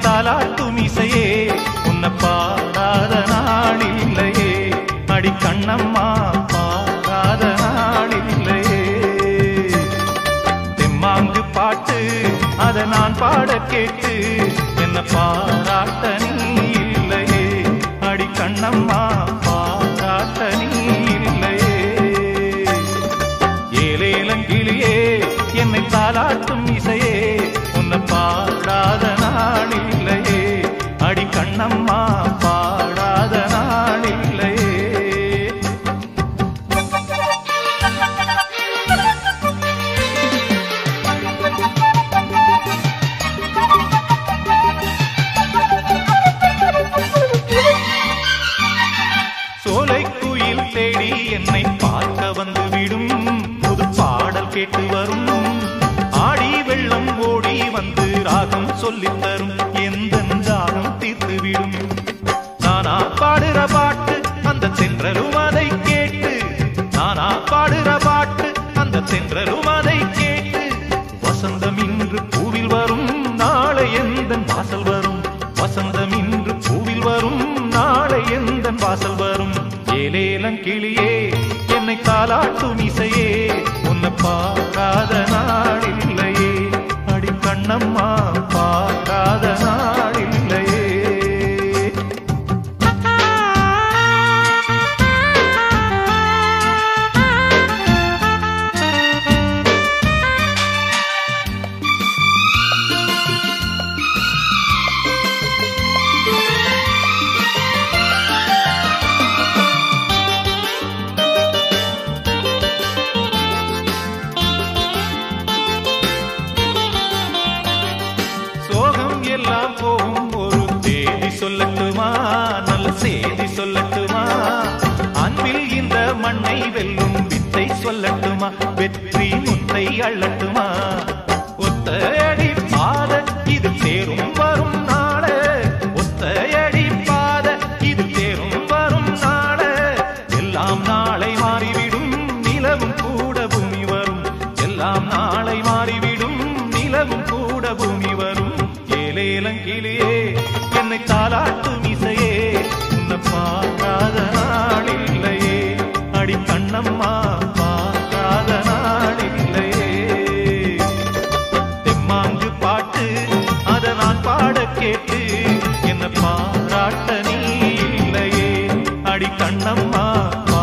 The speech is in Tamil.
தாலாட்டும் இசையே உன்னை பாடாத நாள் இல்லையே அடி கண்ணம்மா பாடாத நாள் இல்லையே தெம்மாங்கு பாட்டு அதை நான் பாட கேட்டு என்ன பாராட்ட நீ இல்லையே அடி கண்ணம்மா பாராட்ட நீ இல்லையே ஏலேலங்கிளியே என்னை தாலாட்டும் இசையே உன்னை பாடாத நாள் இல்லையே அடி கண்ணம்மா பாடாத நாள் இல்லையே சோலை குயில் தேடி என்னை பார்க்க வந்து விடும் புது பாடல் கேட்டு வரும் ஆடி வெள்ளம் ஓடி வந்து ராகம் சொல்லித் தரும் எந்த ராகம் தீர்த்து விடும் நானா பாடுற பாட்டு அந்த தென்றலும் அதை கேட்டு நானா பாடுற பாட்டு அந்த தென்றலும் அதை கேட்டு வசந்தம் இன்று பூவில் வரும் நாளை எந்த வாசல் வரும் வசந்தம் இன்று பூவில் வரும் நாளை எந்த வாசல் வரும் ஏலேலம் கிளியே என்னை தாலாட்டும் இசையே உன்னை பாராத நாள் இல்லையே அடி கண்ணம்மா பாராத நாள் இல்லையே சோகம் எல்லாம் போகும் ஒரு தேதி சொல்லட்டுமா நல்ல செய்தி சொல்லட்டுமா அன்பில் இந்த மண்ணை வெல்லும் வித்தை சொல்லட்டுமா வெற்றி முத்தை அள்ளட்டுமா ஒத்தையடி பாத இது தேரும் வரும் நாள ஒத்தையடி பாத இது தேரும் வரும் நாள எல்லாம் நாளை மாறிவிடும் நிலவும் கூட பூமி வரும் எல்லாம் நாளை மாறிவிடும் நிலவும் கூட பூமி வரும் ஏலேலங்கிளியே என்னை தாலாட்டும் இசையே உன்னை பார்க்காத நாள் இல்லையே அடி கண்ணம்மா பார்க்காத நாள் இல்லையே தெம்மாங்கு பாட்டு அதை நான் பாட கேட்டு என்ன பாராட்ட நீ இல்லையே அடி கண்ணம்மா